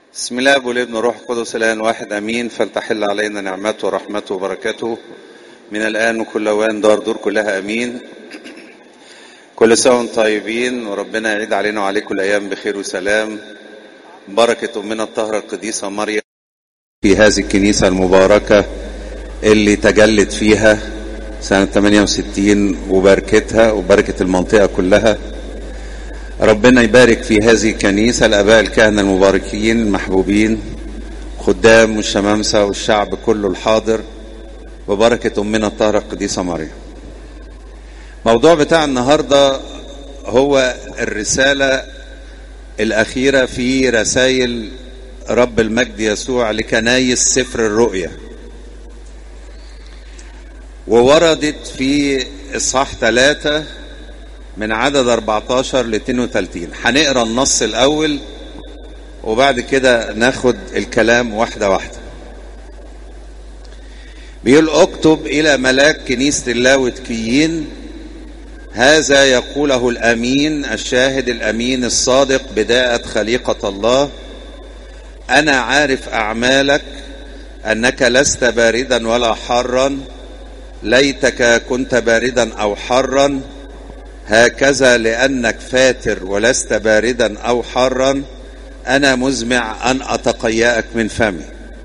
بسم الله والابن والروح القدس الان واحد امين فلتحل علينا نعمته ورحمته وبركاته من الان وكل اوان دار دور كلها امين كل سنه وانتم طيبين وربنا يعيد علينا وعليكم الايام بخير وسلام بركه امنا الطاهره القديسه مريم في هذه الكنيسه المباركه اللي تجلت فيها سنه 68 وبركتها وبركه المنطقه كلها ربنا يبارك في هذه الكنيسة الآباء الكهنة المباركين المحبوبين خدام والشمامسة والشعب كله الحاضر ببركة أمنا الطاهرة القديسة مريم موضوع بتاع النهاردة هو الرسالة الأخيرة في رسائل رب المجد يسوع لكنايس سفر الرؤيا ووردت في إصحاح ثلاثة من عدد 14 ل 32 هنقرا النص الاول وبعد كده ناخد الكلام واحده واحده بيقول اكتب الى ملاك كنيسه اللاوتكيين هذا يقوله الامين الشاهد الامين الصادق بداءه خليقه الله انا عارف اعمالك انك لست باردا ولا حارا ليتك كنت باردا او حارا هكذا لأنك فاتر ولست باردا أو حارا أنا مزمع أن أتقيأك من فمي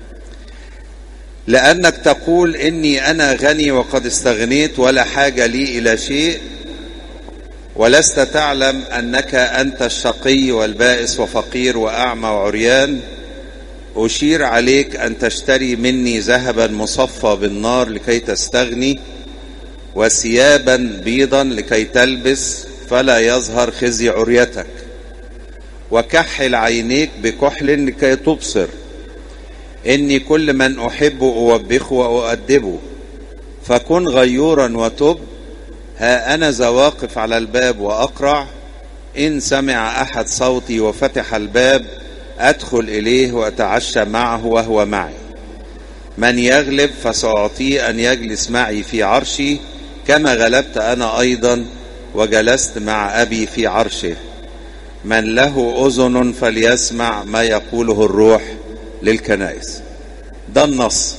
لأنك تقول إني أنا غني وقد استغنيت ولا حاجة لي إلى شيء ولست تعلم أنك أنت الشقي والبائس وفقير وأعمى وعريان أشير عليك أن تشتري مني ذهبا مصفى بالنار لكي تستغني وثيابا بيضا لكي تلبس فلا يظهر خزي عريتك وكحل عينيك بكحل لكي تبصر اني كل من احب اوبخه واؤدبه فكن غيورا وتب ها انا ذا واقف على الباب واقرع ان سمع احد صوتي وفتح الباب ادخل اليه واتعشى معه وهو معي من يغلب فساعطيه ان يجلس معي في عرشي كما غلبت انا ايضا وجلست مع ابي في عرشه من له اذن فليسمع ما يقوله الروح للكنائس ده النص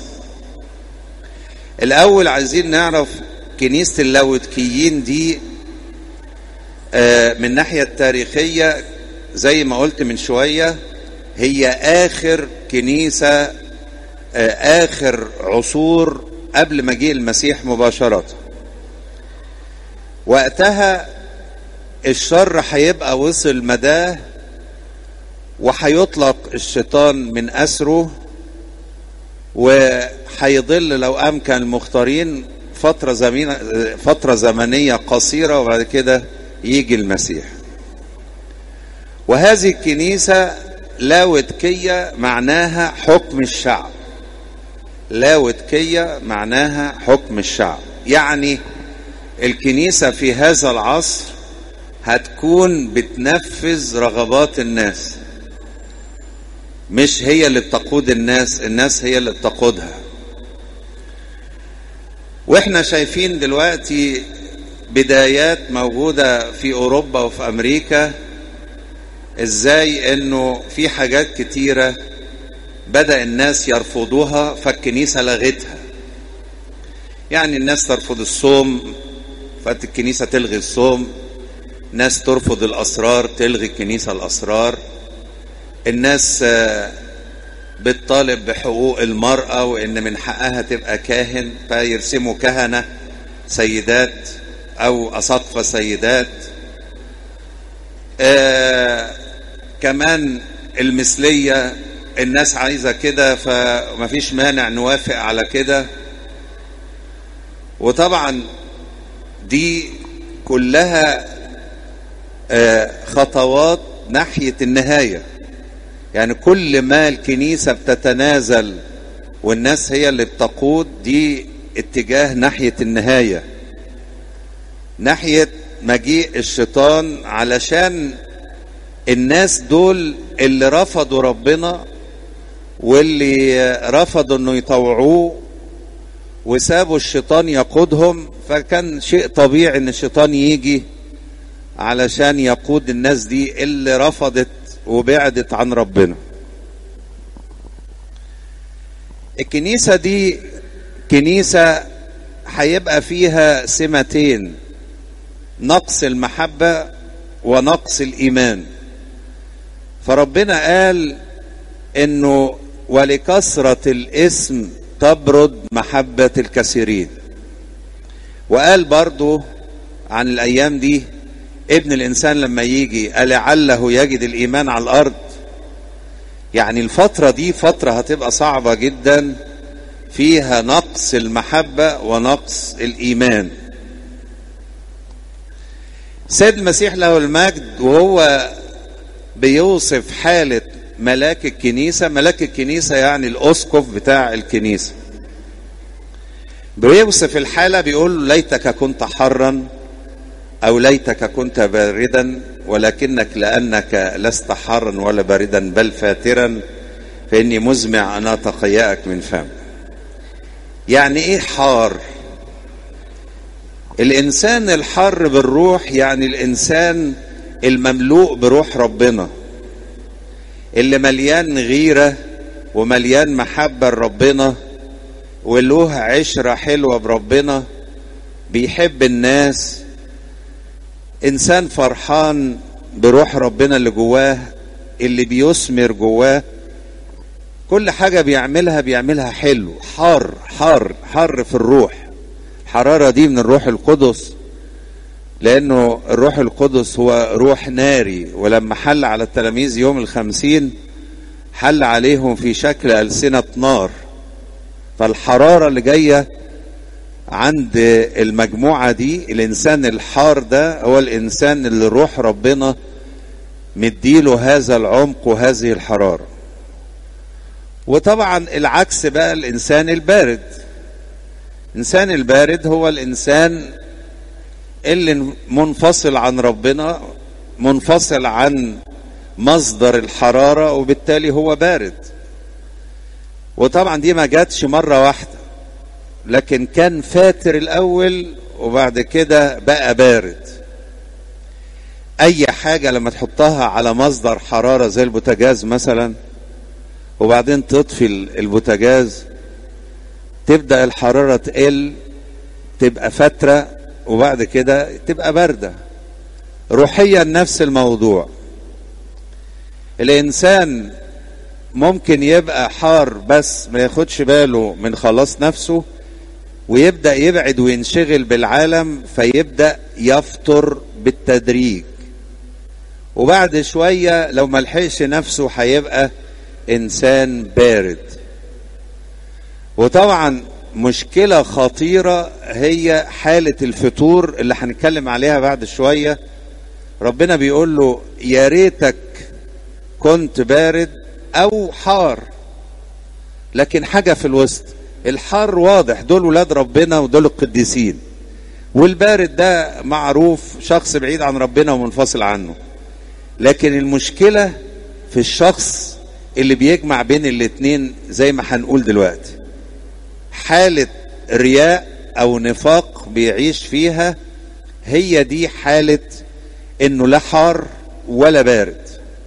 الاول عايزين نعرف كنيسه اللاوتكيين دي من الناحيه التاريخيه زي ما قلت من شويه هي اخر كنيسه اخر عصور قبل مجيء المسيح مباشره وقتها الشر هيبقى وصل مداه وهيطلق الشيطان من أسره وهيضل لو أمكن المختارين فترة زمينة فترة زمنية قصيرة وبعد كده يجي المسيح وهذه الكنيسة لاودكية معناها حكم الشعب لاودكية معناها حكم الشعب يعني الكنيسة في هذا العصر هتكون بتنفذ رغبات الناس مش هي اللي بتقود الناس الناس هي اللي بتقودها واحنا شايفين دلوقتي بدايات موجودة في اوروبا وفي امريكا ازاي انه في حاجات كتيرة بدأ الناس يرفضوها فالكنيسة لغتها يعني الناس ترفض الصوم فات الكنيسة تلغي الصوم ناس ترفض الأسرار تلغي الكنيسة الأسرار الناس بتطالب بحقوق المرأة وإن من حقها تبقى كاهن فيرسموا كهنة سيدات أو أساقفة سيدات آه كمان المثلية الناس عايزة كده فمفيش مانع نوافق على كده وطبعا دي كلها خطوات ناحية النهاية يعني كل ما الكنيسة بتتنازل والناس هي اللي بتقود دي اتجاه ناحية النهاية ناحية مجيء الشيطان علشان الناس دول اللي رفضوا ربنا واللي رفضوا انه يطوعوه وسابوا الشيطان يقودهم فكان شيء طبيعي ان الشيطان يجي علشان يقود الناس دي اللي رفضت وبعدت عن ربنا الكنيسة دي كنيسة هيبقى فيها سمتين نقص المحبة ونقص الإيمان فربنا قال انه ولكثرة الاسم تبرد محبة الكثيرين وقال برضو عن الايام دي ابن الانسان لما يجي ألعله يجد الايمان على الارض يعني الفترة دي فترة هتبقى صعبة جدا فيها نقص المحبة ونقص الايمان سيد المسيح له المجد وهو بيوصف حالة ملاك الكنيسة ملاك الكنيسة يعني الأسقف بتاع الكنيسة بيوصف الحالة بيقول ليتك كنت حرا أو ليتك كنت باردا ولكنك لأنك لست حرا ولا باردا بل فاترا فإني مزمع أن أتقيأك من فم يعني إيه حار الإنسان الحر بالروح يعني الإنسان المملوء بروح ربنا اللي مليان غيرة ومليان محبة لربنا وله عشرة حلوة بربنا بيحب الناس إنسان فرحان بروح ربنا اللي جواه اللي بيثمر جواه كل حاجة بيعملها بيعملها حلو حار حار حر في الروح الحرارة دي من الروح القدس لأنه الروح القدس هو روح ناري ولما حل على التلاميذ يوم الخمسين حل عليهم في شكل ألسنة نار فالحرارة اللي جاية عند المجموعة دي الإنسان الحار ده هو الإنسان اللي روح ربنا مديله هذا العمق وهذه الحرارة وطبعا العكس بقى الإنسان البارد الإنسان البارد هو الإنسان اللي منفصل عن ربنا منفصل عن مصدر الحرارة وبالتالي هو بارد وطبعا دي ما جاتش مرة واحدة لكن كان فاتر الأول وبعد كده بقى بارد أي حاجة لما تحطها على مصدر حرارة زي البوتاجاز مثلا وبعدين تطفي البوتاجاز تبدأ الحرارة تقل تبقى فترة وبعد كده تبقى باردة روحيا نفس الموضوع الإنسان ممكن يبقى حار بس ما ياخدش باله من خلاص نفسه ويبدأ يبعد وينشغل بالعالم فيبدأ يفطر بالتدريج وبعد شوية لو ملحقش نفسه هيبقى إنسان بارد وطبعا مشكلة خطيرة هي حالة الفتور اللي هنتكلم عليها بعد شوية ربنا بيقول له يا ريتك كنت بارد أو حار لكن حاجة في الوسط الحار واضح دول ولاد ربنا ودول القديسين والبارد ده معروف شخص بعيد عن ربنا ومنفصل عنه لكن المشكلة في الشخص اللي بيجمع بين الاتنين زي ما هنقول دلوقتي حالة رياء او نفاق بيعيش فيها هي دي حالة انه لا حار ولا بارد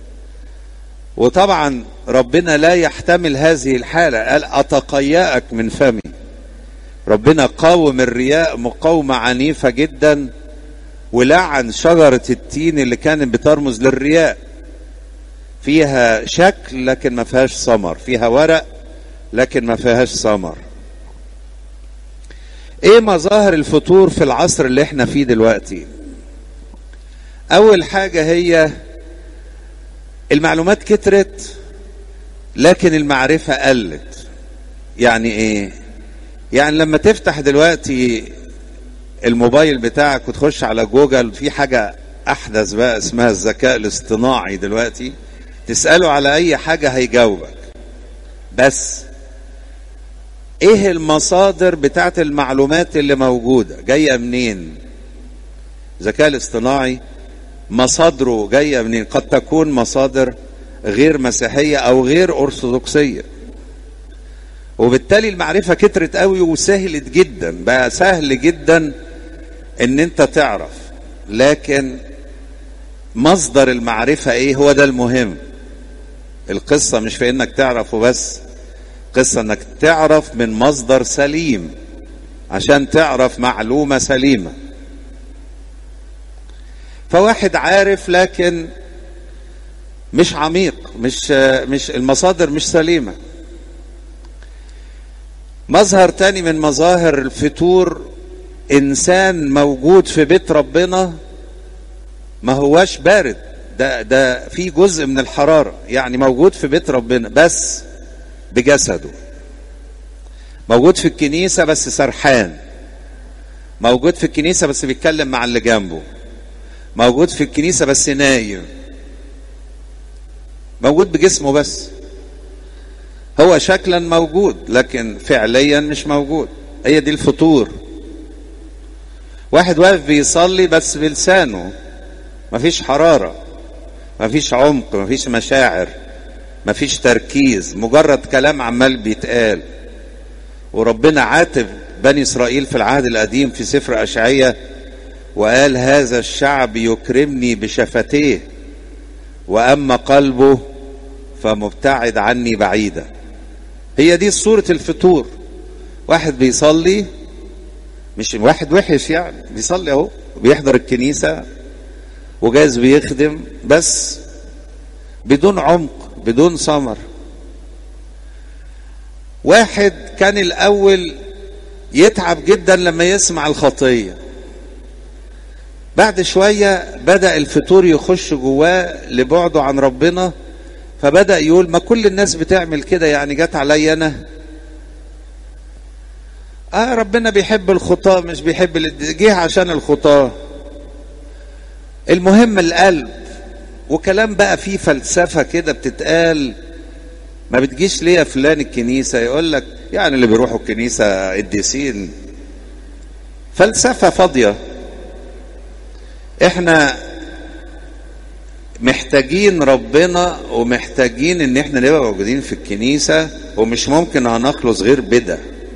وطبعا ربنا لا يحتمل هذه الحالة قال أتقيأك من فمي ربنا قاوم الرياء مقاومة عنيفة جدا ولعن شجرة التين اللي كانت بترمز للرياء فيها شكل لكن ما فيهاش ثمر فيها ورق لكن ما فيهاش ثمر ايه مظاهر الفتور في العصر اللي احنا فيه دلوقتي اول حاجة هي المعلومات كترت لكن المعرفة قلت يعني ايه يعني لما تفتح دلوقتي الموبايل بتاعك وتخش على جوجل في حاجة احدث بقى اسمها الذكاء الاصطناعي دلوقتي تسأله على اي حاجة هيجاوبك بس ايه المصادر بتاعت المعلومات اللي موجودة جاية منين الذكاء الاصطناعي مصادره جاية منين قد تكون مصادر غير مسيحية او غير ارثوذكسية وبالتالي المعرفة كترت قوي وسهلت جدا بقى سهل جدا ان انت تعرف لكن مصدر المعرفة ايه هو ده المهم القصة مش في انك تعرف وبس قصة انك تعرف من مصدر سليم عشان تعرف معلومة سليمة فواحد عارف لكن مش عميق مش مش المصادر مش سليمة مظهر تاني من مظاهر الفتور انسان موجود في بيت ربنا ما هواش بارد ده ده في جزء من الحرارة يعني موجود في بيت ربنا بس بجسده موجود في الكنيسة بس سرحان موجود في الكنيسة بس بيتكلم مع اللي جنبه موجود في الكنيسة بس نايم موجود بجسمه بس هو شكلا موجود لكن فعليا مش موجود هي دي الفطور واحد واقف بيصلي بس بلسانه مفيش حرارة مفيش عمق مفيش مشاعر مفيش تركيز مجرد كلام عمال بيتقال وربنا عاتب بني إسرائيل في العهد القديم في سفر أشعية وقال هذا الشعب يكرمني بشفتيه وأما قلبه فمبتعد عني بعيدا هي دي صورة الفطور واحد بيصلي مش واحد وحش يعني بيصلي اهو بيحضر الكنيسة وجايز بيخدم بس بدون عمق بدون ثمر واحد كان الأول يتعب جدا لما يسمع الخطية بعد شوية بدأ الفتور يخش جواه لبعده عن ربنا فبدأ يقول ما كل الناس بتعمل كده يعني جت عليا أنا آه ربنا بيحب الخطاة مش بيحب جه عشان الخطاة المهم القلب وكلام بقى فيه فلسفة كده بتتقال ما بتجيش ليه فلان الكنيسة يقول لك يعني اللي بيروحوا الكنيسة قديسين فلسفة فاضية احنا محتاجين ربنا ومحتاجين ان احنا نبقى موجودين في الكنيسة ومش ممكن هنخلص غير بدأ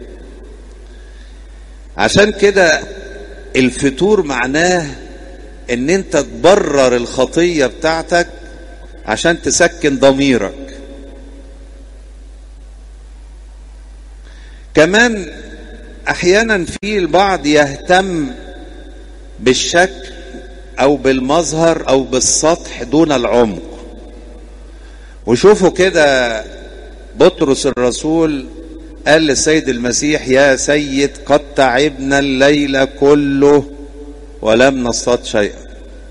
عشان كده الفتور معناه ان انت تبرر الخطية بتاعتك عشان تسكن ضميرك كمان احيانا في البعض يهتم بالشكل او بالمظهر او بالسطح دون العمق وشوفوا كده بطرس الرسول قال للسيد المسيح يا سيد قد تعبنا الليل كله ولم نصطاد شيئا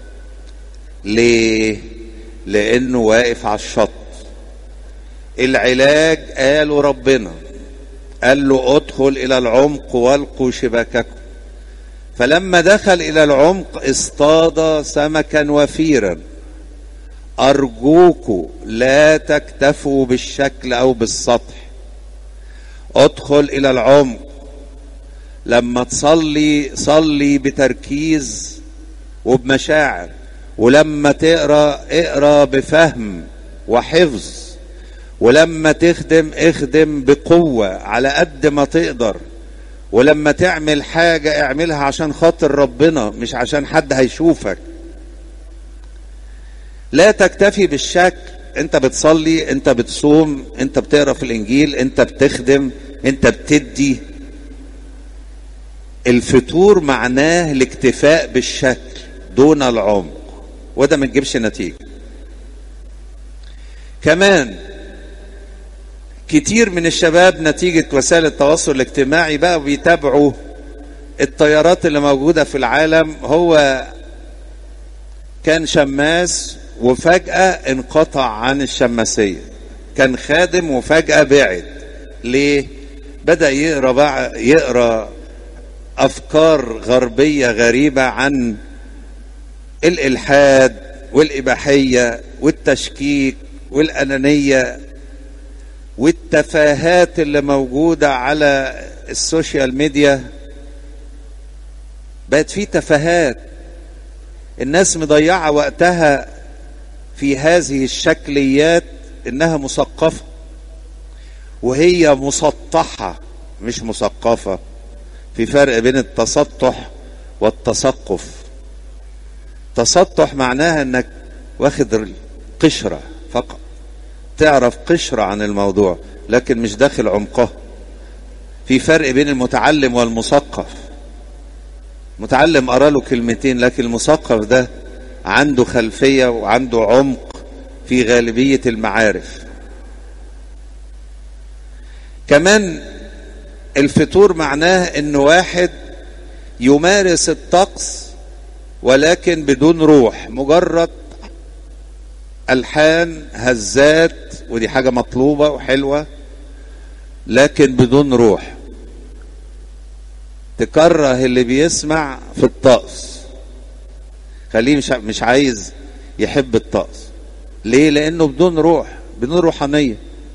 ليه لانه واقف على الشط العلاج قاله ربنا قال له ادخل الى العمق والقوا شباككم فلما دخل الى العمق اصطاد سمكا وفيرا ارجوكوا لا تكتفوا بالشكل او بالسطح ادخل الى العمق لما تصلي صلي بتركيز وبمشاعر ولما تقرا اقرا بفهم وحفظ ولما تخدم اخدم بقوه على قد ما تقدر ولما تعمل حاجه اعملها عشان خاطر ربنا مش عشان حد هيشوفك لا تكتفي بالشكل انت بتصلي انت بتصوم انت بتقرا في الانجيل انت بتخدم انت بتدي الفتور معناه الاكتفاء بالشكل دون العمق وده ما تجيبش نتيجه كمان كتير من الشباب نتيجة وسائل التواصل الاجتماعي بقى بيتابعوا التيارات اللي موجودة في العالم هو كان شماس وفجأة انقطع عن الشماسية كان خادم وفجأة بعد ليه؟ بدأ يقرا بقى يقرا أفكار غربية غريبة عن الإلحاد والإباحية والتشكيك والأنانية والتفاهات اللي موجودة على السوشيال ميديا بقت في تفاهات الناس مضيعة وقتها في هذه الشكليات انها مثقفة وهي مسطحة مش مثقفة في فرق بين التسطح والتثقف تسطح معناها انك واخد القشرة فقط تعرف قشرة عن الموضوع لكن مش داخل عمقه في فرق بين المتعلم والمثقف متعلم قرا له كلمتين لكن المثقف ده عنده خلفية وعنده عمق في غالبية المعارف كمان الفطور معناه ان واحد يمارس الطقس ولكن بدون روح مجرد الحان هزات ودي حاجة مطلوبة وحلوة لكن بدون روح تكره اللي بيسمع في الطقس خليه مش مش عايز يحب الطقس ليه لانه بدون روح بدون روحانيه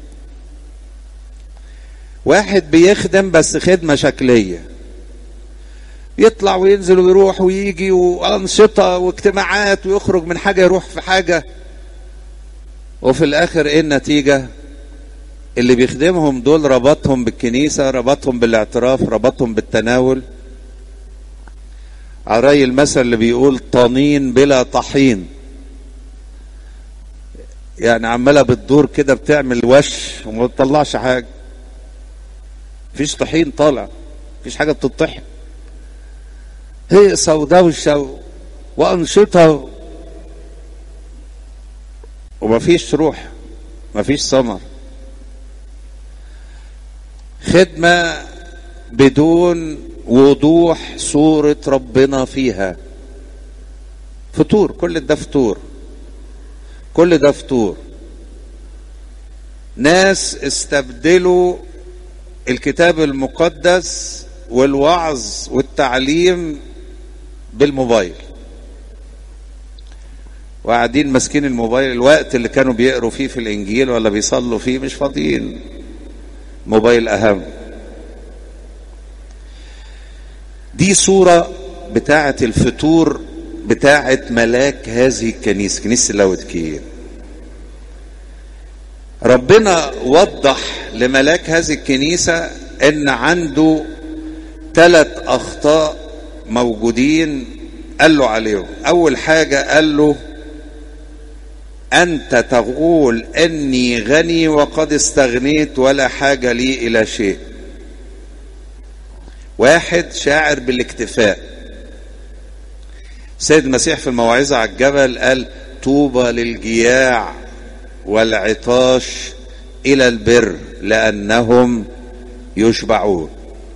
واحد بيخدم بس خدمه شكليه يطلع وينزل ويروح ويجي وانشطه واجتماعات ويخرج من حاجه يروح في حاجه وفي الاخر ايه النتيجه اللي بيخدمهم دول ربطهم بالكنيسه ربطهم بالاعتراف ربطهم بالتناول عراي المثل اللي بيقول طنين بلا طحين يعني عماله بتدور كده بتعمل وش وما بتطلعش حاجه مفيش طحين طالع مفيش حاجه بتطحن هيصه ودوشه وانشطه ومفيش روح مفيش ثمر خدمه بدون وضوح صورة ربنا فيها فطور كل ده فطور كل ده فطور ناس استبدلوا الكتاب المقدس والوعظ والتعليم بالموبايل وقاعدين ماسكين الموبايل الوقت اللي كانوا بيقروا فيه في الانجيل ولا بيصلوا فيه مش فاضيين موبايل اهم دي صورة بتاعة الفطور بتاعة ملاك هذه الكنيسة كنيسة لاودكية ربنا وضح لملاك هذه الكنيسة ان عنده ثلاث اخطاء موجودين قال له عليهم اول حاجة قال له انت تقول اني غني وقد استغنيت ولا حاجة لي الى شيء واحد شاعر بالاكتفاء سيد المسيح في الموعظة على الجبل قال طوبى للجياع والعطاش إلى البر لأنهم يشبعون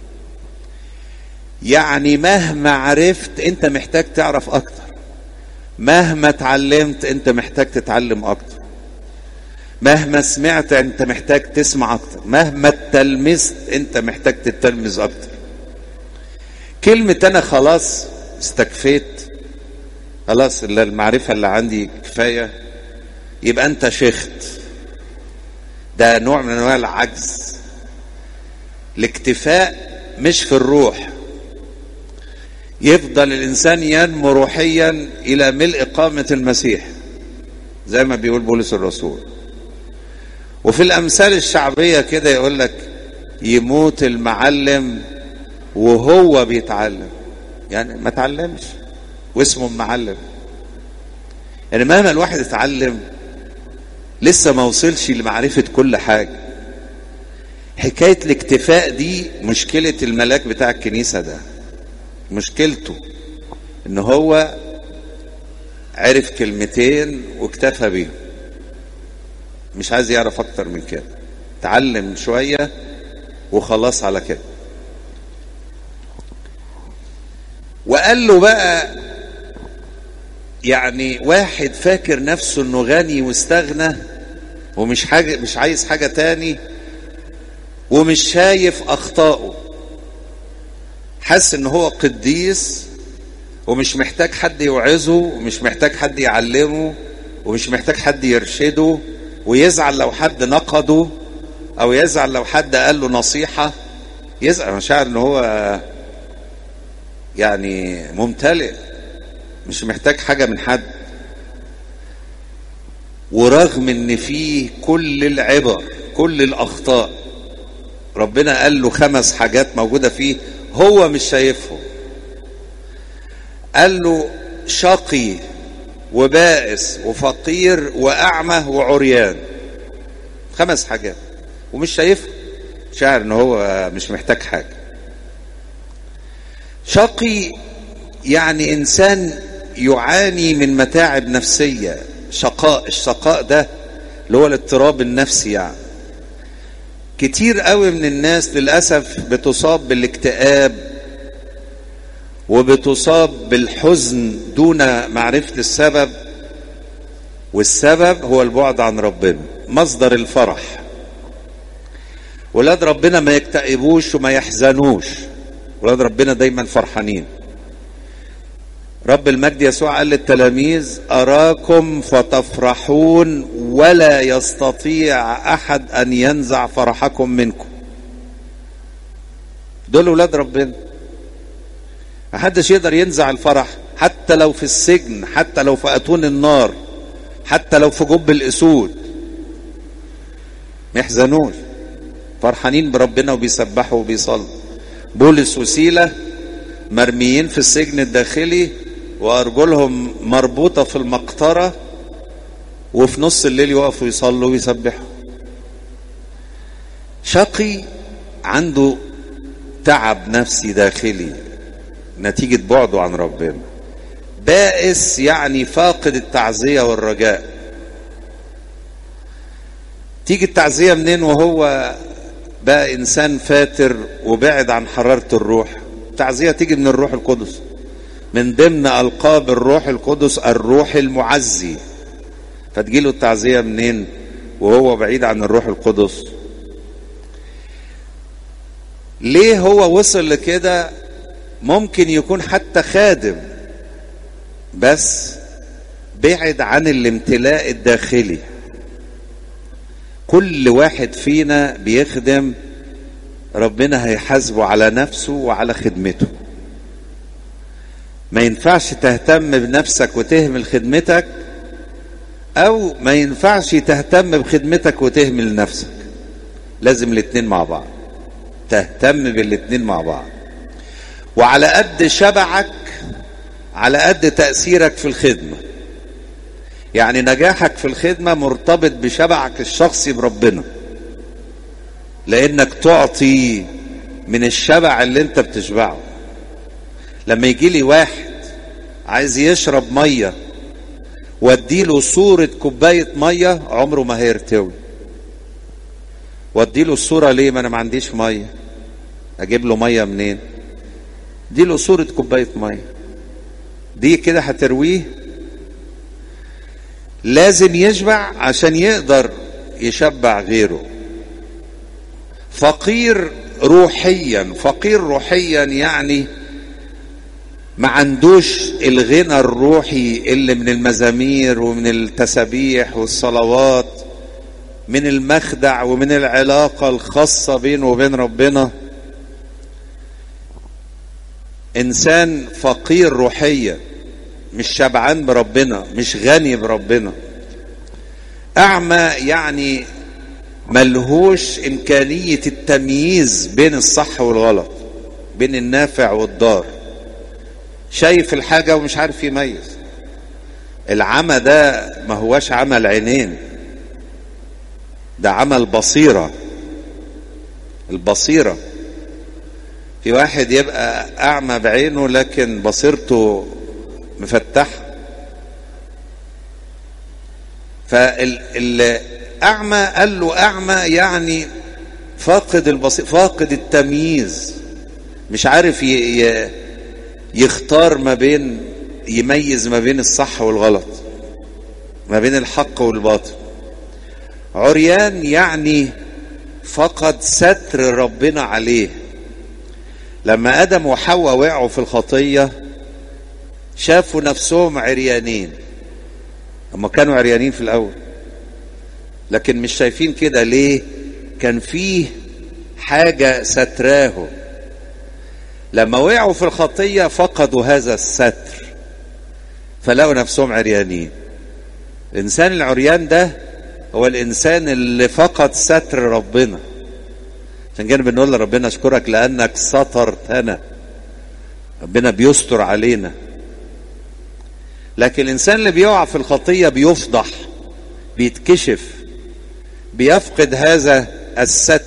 يعني مهما عرفت انت محتاج تعرف اكتر مهما اتعلمت انت محتاج تتعلم اكتر مهما سمعت انت محتاج تسمع اكتر مهما اتلمست انت محتاج تتلمذ اكتر كلمة أنا خلاص استكفيت خلاص المعرفة اللي عندي كفاية يبقى أنت شيخت ده نوع من أنواع العجز الاكتفاء مش في الروح يفضل الإنسان ينمو روحيا إلى ملء قامة المسيح زي ما بيقول بولس الرسول وفي الأمثال الشعبية كده يقول لك يموت المعلم وهو بيتعلم يعني ما تعلمش واسمه معلم يعني مهما الواحد اتعلم لسه ما وصلش لمعرفة كل حاجة حكاية الاكتفاء دي مشكلة الملاك بتاع الكنيسة ده مشكلته ان هو عرف كلمتين واكتفى بيهم مش عايز يعرف اكتر من كده تعلم شوية وخلاص على كده وقال له بقى يعني واحد فاكر نفسه انه غني واستغنى ومش حاجة مش عايز حاجة تاني ومش شايف اخطائه حاسس ان هو قديس ومش محتاج حد يوعظه ومش محتاج حد يعلمه ومش محتاج حد يرشده ويزعل لو حد نقده او يزعل لو حد قال له نصيحة يزعل مشاعر ان هو يعني ممتلئ مش محتاج حاجة من حد ورغم ان فيه كل العبر كل الاخطاء ربنا قال له خمس حاجات موجودة فيه هو مش شايفهم قال له شقي وبائس وفقير واعمى وعريان خمس حاجات ومش شايفها شاعر ان هو مش محتاج حاجه شقي يعني انسان يعاني من متاعب نفسيه شقاء الشقاء ده اللي هو الاضطراب النفسي يعني كتير قوي من الناس للاسف بتصاب بالاكتئاب وبتصاب بالحزن دون معرفه السبب والسبب هو البعد عن ربنا مصدر الفرح ولاد ربنا ما يكتئبوش وما يحزنوش ولاد ربنا دايما فرحانين رب المجد يسوع قال للتلاميذ أراكم فتفرحون ولا يستطيع أحد أن ينزع فرحكم منكم دول ولاد ربنا محدش يقدر ينزع الفرح حتى لو في السجن حتى لو في أتون النار حتى لو في جب الأسود ما يحزنوش فرحانين بربنا وبيسبحوا وبيصلوا بولس وسيلة مرميين في السجن الداخلي وأرجلهم مربوطة في المقطرة وفي نص الليل يقفوا يصلوا ويسبحوا شقي عنده تعب نفسي داخلي نتيجة بعده عن ربنا بائس يعني فاقد التعزية والرجاء تيجي التعزية منين وهو بقى إنسان فاتر وبعد عن حرارة الروح التعزية تيجي من الروح القدس من ضمن ألقاب الروح القدس الروح المعزي فتجيله التعزية منين وهو بعيد عن الروح القدس ليه هو وصل لكده ممكن يكون حتى خادم بس بعد عن الامتلاء الداخلي كل واحد فينا بيخدم ربنا هيحاسبه على نفسه وعلى خدمته ما ينفعش تهتم بنفسك وتهمل خدمتك او ما ينفعش تهتم بخدمتك وتهمل نفسك لازم الاتنين مع بعض تهتم بالاتنين مع بعض وعلى قد شبعك على قد تأثيرك في الخدمة يعني نجاحك في الخدمة مرتبط بشبعك الشخصي بربنا لانك تعطي من الشبع اللي انت بتشبعه لما يجي لي واحد عايز يشرب ميه واديله صورة كوباية مية عمره ما هيرتوي واديله الصورة ليه ما انا ما عنديش مية اجيب له مية منين اديله صورة كوباية مية دي كده هترويه لازم يشبع عشان يقدر يشبع غيره فقير روحيا فقير روحيا يعني ما عندوش الغنى الروحي اللي من المزامير ومن التسابيح والصلوات من المخدع ومن العلاقة الخاصة بينه وبين ربنا إنسان فقير روحيا مش شبعان بربنا مش غني بربنا أعمى يعني ملهوش إمكانية التمييز بين الصح والغلط بين النافع والضار شايف الحاجة ومش عارف يميز العمى ده ما هواش عمل عينين ده عمل بصيرة البصيرة في واحد يبقى أعمى بعينه لكن بصيرته مفتحة فالأعمى قال له أعمى يعني فاقد البصير فاقد التمييز مش عارف ي... يختار ما بين يميز ما بين الصح والغلط ما بين الحق والباطل عريان يعني فقد ستر ربنا عليه لما ادم وحواء وقعوا في الخطيه شافوا نفسهم عريانين هم كانوا عريانين في الاول لكن مش شايفين كده ليه كان فيه حاجه ستراهم لما وقعوا في الخطية فقدوا هذا الستر فلقوا نفسهم عريانين الإنسان العريان ده هو الإنسان اللي فقد ستر ربنا عشان كده بنقول لربنا أشكرك لأنك سترتنا ربنا بيستر علينا لكن الإنسان اللي بيقع في الخطية بيفضح بيتكشف بيفقد هذا الستر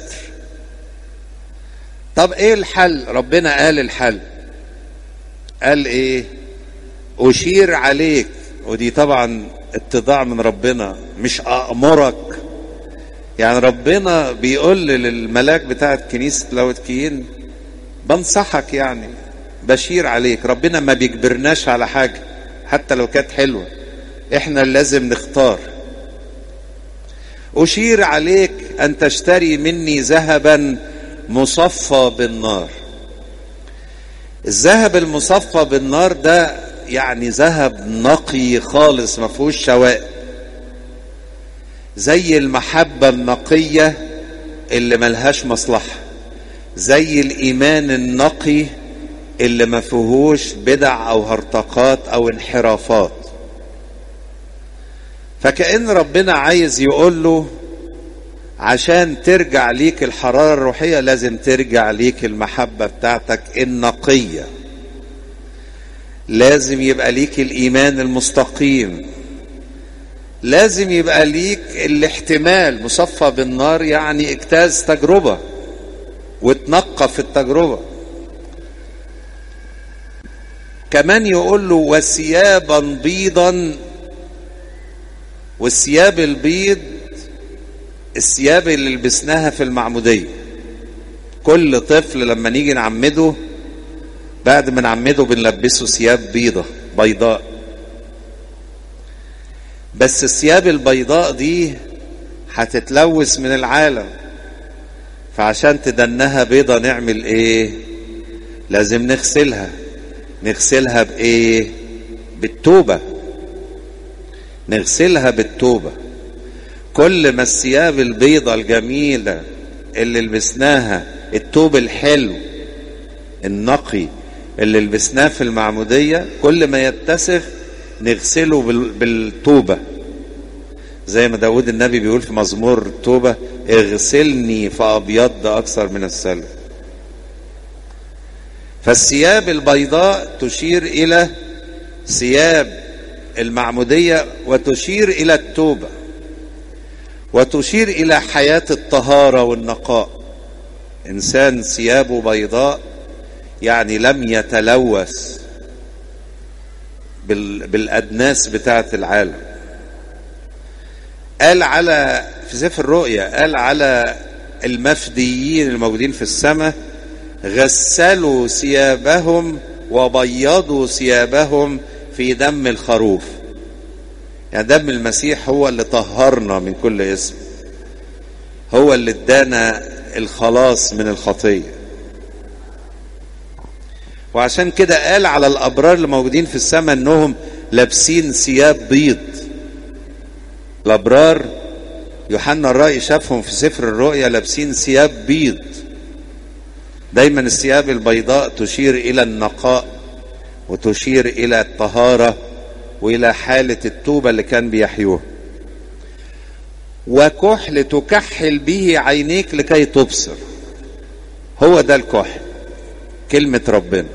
طب ايه الحل ربنا قال الحل قال ايه اشير عليك ودي طبعا اتضاع من ربنا مش أأمرك يعني ربنا بيقول للملاك بتاعت كنيسة لاوتكيين بنصحك يعني بشير عليك ربنا ما بيجبرناش على حاجة حتى لو كانت حلوة احنا لازم نختار أشير عليك أن تشتري مني ذهبا مصفى بالنار الذهب المصفى بالنار ده يعني ذهب نقي خالص ما فيهوش شوائب زي المحبة النقية اللي ملهاش مصلحة زي الإيمان النقي اللي ما فيهوش بدع أو هرطقات أو انحرافات فكأن ربنا عايز يقول له عشان ترجع ليك الحرارة الروحية لازم ترجع ليك المحبة بتاعتك النقية لازم يبقى ليك الإيمان المستقيم لازم يبقى ليك الاحتمال مصفى بالنار يعني اجتاز تجربة وتنقى في التجربة كمان يقول له وثيابا بيضا والثياب البيض الثياب اللي لبسناها في المعمودية كل طفل لما نيجي نعمده بعد ما نعمده بنلبسه ثياب بيضة بيضاء بس الثياب البيضاء دي هتتلوث من العالم فعشان تدنها بيضة نعمل ايه لازم نغسلها نغسلها بايه بالتوبة نغسلها بالتوبة كل ما الثياب البيضة الجميلة اللي لبسناها التوب الحلو النقي اللي لبسناه في المعمودية كل ما يتسخ نغسله بالتوبة زي ما داود النبي بيقول في مزمور التوبة اغسلني فأبيض أكثر من السلف فالثياب البيضاء تشير إلى ثياب المعمودية وتشير إلى التوبة وتشير إلى حياة الطهارة والنقاء إنسان ثيابه بيضاء يعني لم يتلوث بالأدناس بتاعة العالم قال على في سفر الرؤيا قال على المفديين الموجودين في السماء غسلوا ثيابهم وبيضوا ثيابهم في دم الخروف يعني دم المسيح هو اللي طهرنا من كل اسم هو اللي ادانا الخلاص من الخطيه وعشان كده قال على الابرار اللي موجودين في السماء انهم لابسين ثياب بيض الابرار يوحنا الرأي شافهم في سفر الرؤيا لابسين ثياب بيض دايما الثياب البيضاء تشير الى النقاء وتشير الى الطهاره والى حاله التوبه اللي كان بيحيوها وكحل تكحل به عينيك لكي تبصر هو ده الكحل كلمه ربنا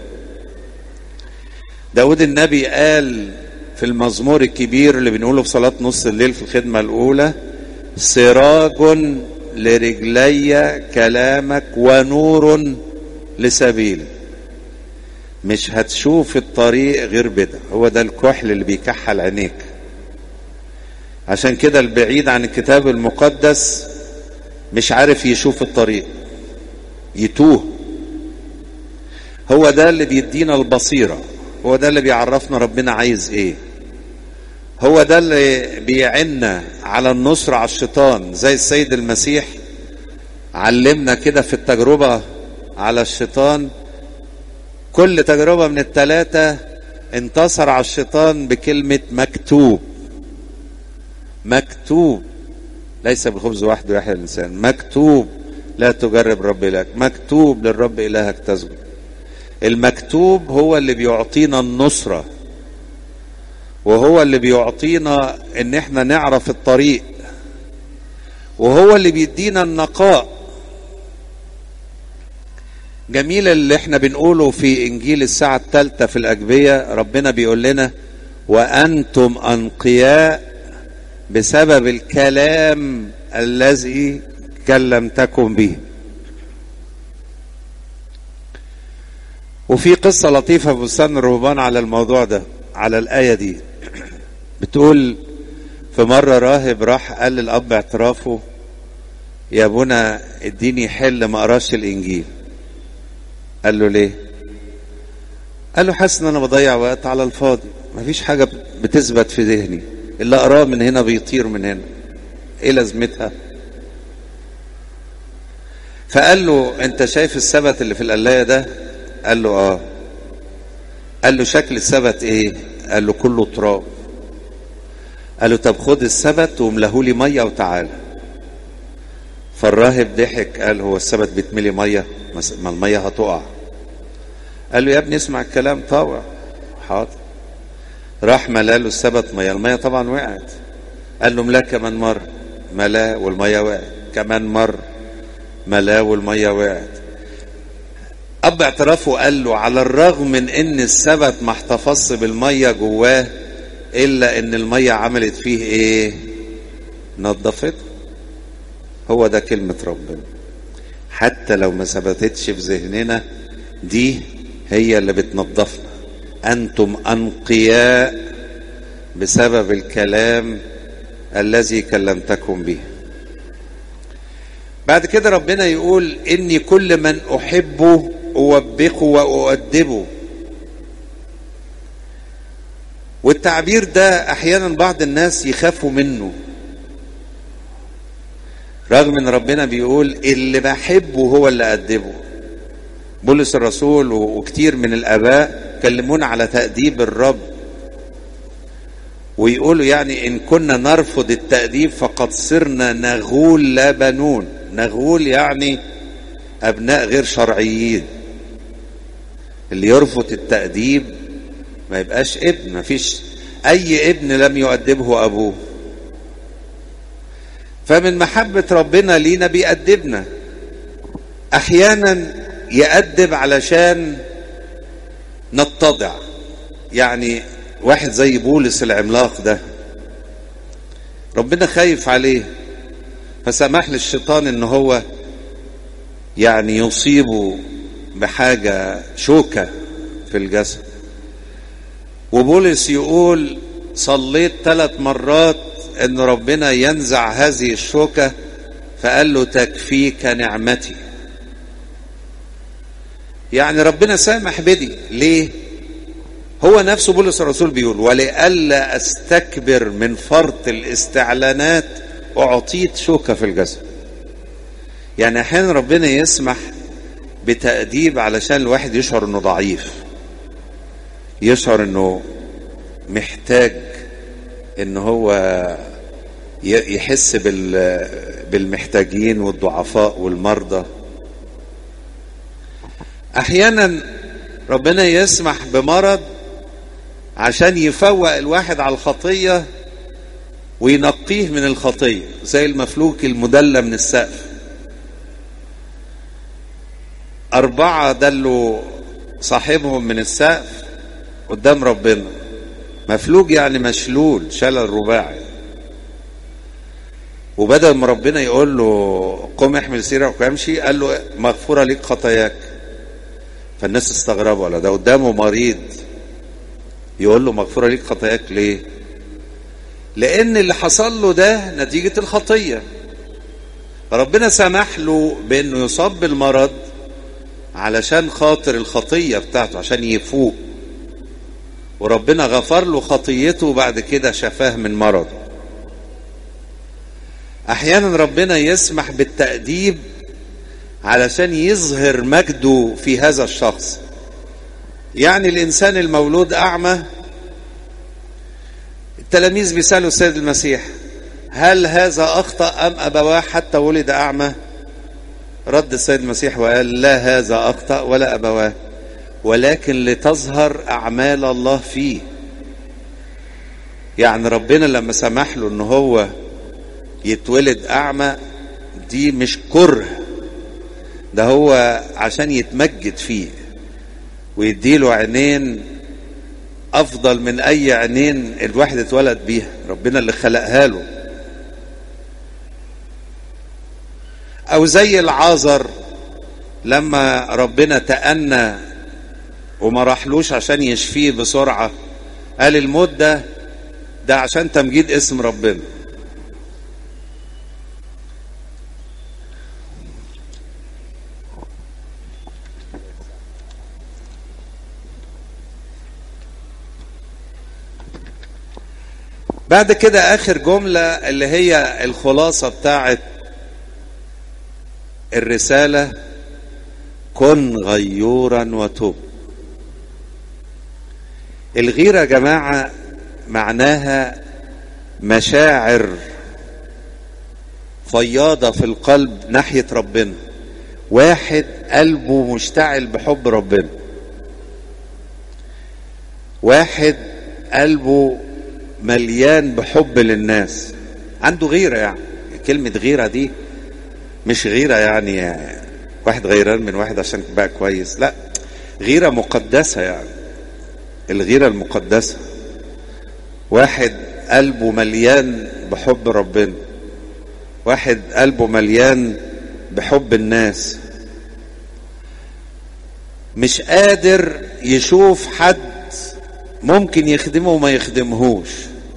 داود النبي قال في المزمور الكبير اللي بنقوله في صلاة نص الليل في الخدمة الأولى سراج لرجلي كلامك ونور لسبيل مش هتشوف الطريق غير بدع هو ده الكحل اللي بيكحل عينيك عشان كده البعيد عن الكتاب المقدس مش عارف يشوف الطريق يتوه هو ده اللي بيدينا البصيره هو ده اللي بيعرفنا ربنا عايز ايه هو ده اللي بيعنا على النصر على الشيطان زي السيد المسيح علمنا كده في التجربة على الشيطان كل تجربة من الثلاثة انتصر على الشيطان بكلمة مكتوب مكتوب ليس بالخبز وحده يحيى الإنسان مكتوب لا تجرب رب إلهك مكتوب للرب إلهك تسجد المكتوب هو اللي بيعطينا النصرة وهو اللي بيعطينا ان احنا نعرف الطريق وهو اللي بيدينا النقاء جميل اللي احنا بنقوله في انجيل الساعة الثالثة في الاجبية ربنا بيقول لنا وانتم انقياء بسبب الكلام الذي كلمتكم به وفي قصة لطيفة في بستان الرهبان على الموضوع ده على الآية دي بتقول في مرة راهب راح قال للأب اعترافه يا ابونا اديني حل ما اقراش الانجيل قال له ليه قال له حاسس ان انا بضيع وقت على الفاضي مفيش حاجه بتثبت في ذهني اللي اقراه من هنا بيطير من هنا ايه لازمتها فقال له انت شايف السبت اللي في القلايه ده قال له اه قال له شكل السبت ايه قال له كله تراب قال له طب خد السبت واملهولي ميه وتعالى فالراهب ضحك قال هو السبت بيتملي ميه ما الميه هتقع قال له يا ابني اسمع الكلام طاوع حاضر راح ملا له السبت ميه الميه طبعا وقعت قال له ملا كمان مره ملا والميه وقعت كمان مره ملا والميه وقعت اب اعترافه قال له على الرغم من ان السبت ما احتفظش بالميه جواه الا ان الميه عملت فيه ايه نظفته هو ده كلمة ربنا حتى لو ما ثبتتش في ذهننا دي هي اللي بتنظفنا أنتم أنقياء بسبب الكلام الذي كلمتكم به بعد كده ربنا يقول إني كل من أحبه أوبخه وأؤدبه والتعبير ده أحيانا بعض الناس يخافوا منه رغم ان ربنا بيقول اللي بحبه هو اللي أدبه بولس الرسول وكتير من الآباء كلمونا على تأديب الرب ويقولوا يعني إن كنا نرفض التأديب فقد صرنا نغول لا بنون نغول يعني أبناء غير شرعيين اللي يرفض التأديب ما يبقاش ابن ما فيش أي ابن لم يؤدبه أبوه فمن محبة ربنا لينا بيأدبنا أحيانا يأدب علشان نتضع يعني واحد زي بولس العملاق ده ربنا خايف عليه فسمح للشيطان ان هو يعني يصيبه بحاجة شوكة في الجسد وبولس يقول صليت ثلاث مرات ان ربنا ينزع هذه الشوكة فقال له تكفيك نعمتي يعني ربنا سامح بدي ليه هو نفسه بولس الرسول بيقول ولئلا استكبر من فرط الاستعلانات اعطيت شوكة في الجسد يعني احيانا ربنا يسمح بتأديب علشان الواحد يشعر انه ضعيف يشعر انه محتاج ان هو يحس بالمحتاجين والضعفاء والمرضى احيانا ربنا يسمح بمرض عشان يفوق الواحد على الخطية وينقيه من الخطية زي المفلوك المدلى من السقف أربعة دلوا صاحبهم من السقف قدام ربنا مفلوج يعني مشلول شلل رباعي وبدل ما ربنا يقول له قم احمل سيرك وامشي قال له مغفوره ليك خطاياك فالناس استغربوا ولا ده قدامه مريض يقول له مغفوره ليك خطاياك ليه لان اللي حصل له ده نتيجه الخطيه ربنا سمح له بانه يصاب بالمرض علشان خاطر الخطيه بتاعته عشان يفوق وربنا غفر له خطيته وبعد كده شفاه من مرضه احيانا ربنا يسمح بالتأديب علشان يظهر مجده في هذا الشخص يعني الانسان المولود اعمى التلاميذ بيسالوا السيد المسيح هل هذا اخطا ام ابواه حتى ولد اعمى رد السيد المسيح وقال لا هذا اخطا ولا ابواه ولكن لتظهر اعمال الله فيه يعني ربنا لما سمح له ان هو يتولد اعمى دي مش كره ده هو عشان يتمجد فيه ويديله عينين افضل من اي عينين الواحد اتولد بيها ربنا اللي خلقها له او زي العازر لما ربنا تأنى وما راحلوش عشان يشفيه بسرعة قال الموت ده ده عشان تمجيد اسم ربنا بعد كده اخر جملة اللي هي الخلاصة بتاعت الرسالة كن غيورا وتوب الغيرة يا جماعة معناها مشاعر فياضة في القلب ناحية ربنا واحد قلبه مشتعل بحب ربنا واحد قلبه مليان بحب للناس عنده غيرة يعني كلمة غيرة دي مش غيرة يعني واحد غيران من واحد عشان بقى كويس لا غيرة مقدسة يعني الغيرة المقدسة واحد قلبه مليان بحب ربنا واحد قلبه مليان بحب الناس مش قادر يشوف حد ممكن يخدمه وما يخدمهوش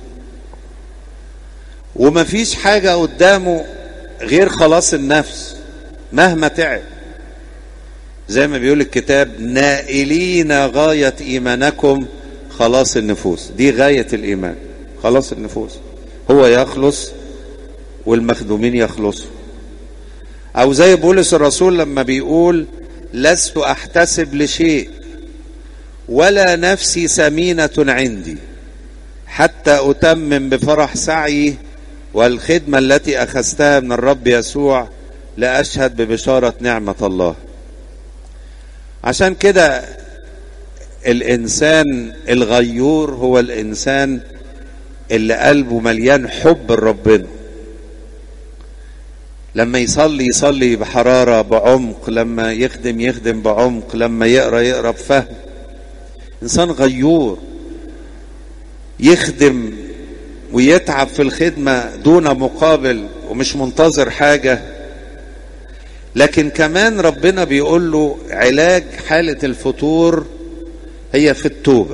ومفيش حاجة قدامه غير خلاص النفس مهما تعب زي ما بيقول الكتاب نائلين غاية إيمانكم خلاص النفوس دي غاية الإيمان خلاص النفوس هو يخلص والمخدومين يخلصوا أو زي بولس الرسول لما بيقول لست أحتسب لشيء ولا نفسي سمينة عندي حتى أتمم بفرح سعي والخدمة التي أخذتها من الرب يسوع لأشهد ببشارة نعمة الله عشان كده الإنسان الغيور هو الإنسان اللي قلبه مليان حب لربنا لما يصلي يصلي بحرارة بعمق لما يخدم يخدم بعمق لما يقرأ يقرأ بفهم إنسان غيور يخدم ويتعب في الخدمة دون مقابل ومش منتظر حاجة لكن كمان ربنا بيقول له علاج حالة الفتور هي في التوبة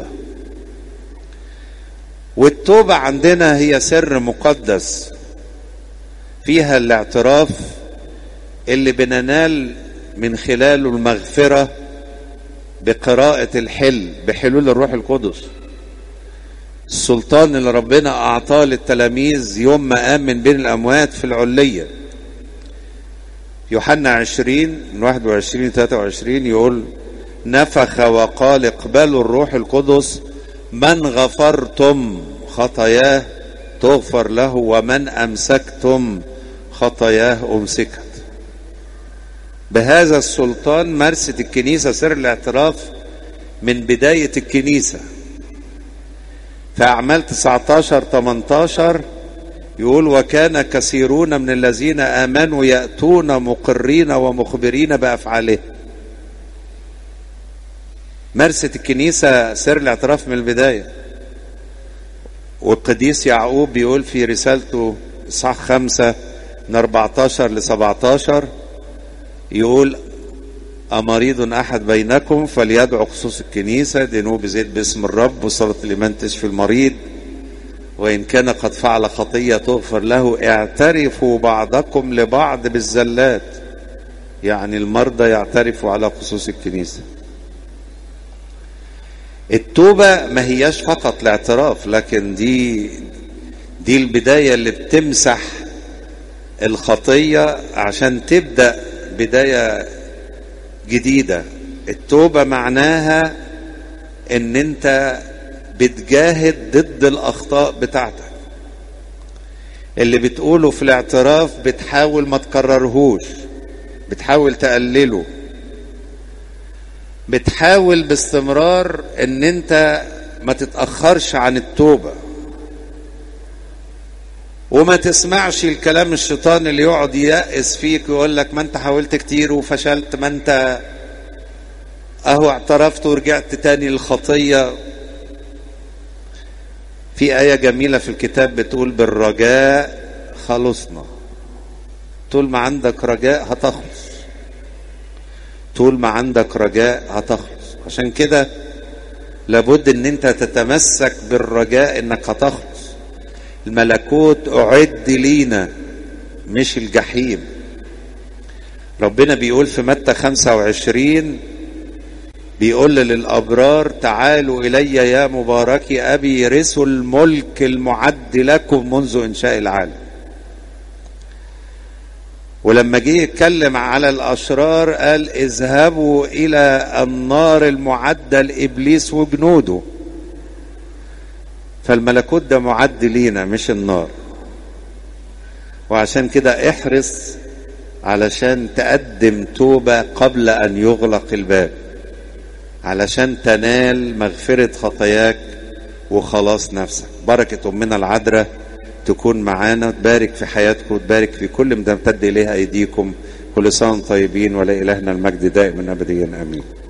والتوبة عندنا هي سر مقدس فيها الاعتراف اللي بننال من خلاله المغفرة بقراءة الحل بحلول الروح القدس السلطان اللي ربنا أعطاه للتلاميذ يوم ما قام من بين الأموات في العلية يوحنا 20 من 21 23 يقول نفخ وقال اقبلوا الروح القدس من غفرتم خطاياه تغفر له ومن أمسكتم خطاياه أمسكت بهذا السلطان مارست الكنيسة سر الاعتراف من بداية الكنيسة في أعمال 19 18 يقول وكان كثيرون من الذين آمنوا يأتون مقرين ومخبرين بأفعالهم مارست الكنيسة سر الاعتراف من البداية والقديس يعقوب بيقول في رسالته إصحاح خمسة من 14 ل 17 يقول أمريض أحد بينكم فليدعو خصوص الكنيسة دينوه بزيت باسم الرب وصلاة الإيمان تشفي المريض وإن كان قد فعل خطية تغفر له اعترفوا بعضكم لبعض بالزلات يعني المرضى يعترفوا على خصوص الكنيسة التوبة ما هياش فقط الاعتراف لكن دي دي البداية اللي بتمسح الخطية عشان تبدأ بداية جديدة التوبة معناها ان انت بتجاهد ضد الاخطاء بتاعتك اللي بتقوله في الاعتراف بتحاول ما تكررهوش بتحاول تقلله بتحاول باستمرار ان انت ما تتأخرش عن التوبة وما تسمعش الكلام الشيطان اللي يقعد ييأس فيك ويقول لك ما انت حاولت كتير وفشلت ما انت اهو اعترفت ورجعت تاني للخطية في آية جميلة في الكتاب بتقول بالرجاء خلصنا طول ما عندك رجاء هتخلص طول ما عندك رجاء هتخلص عشان كده لابد ان انت تتمسك بالرجاء انك هتخلص الملكوت اعد لينا مش الجحيم ربنا بيقول في متى 25 بيقول للأبرار تعالوا إلي يا مباركي أبي رثوا الملك المعد لكم منذ إنشاء العالم ولما جه يتكلم على الأشرار قال اذهبوا إلى النار المعدة لإبليس وجنوده فالملكوت ده معد لينا مش النار وعشان كده احرص علشان تقدم توبة قبل أن يغلق الباب علشان تنال مغفرة خطاياك وخلاص نفسك بركة أمنا العذراء تكون معانا تبارك في حياتكم وتبارك في كل ما تمتد إليها أيديكم كل سنة طيبين ولا إلهنا المجد دائما أبديا آمين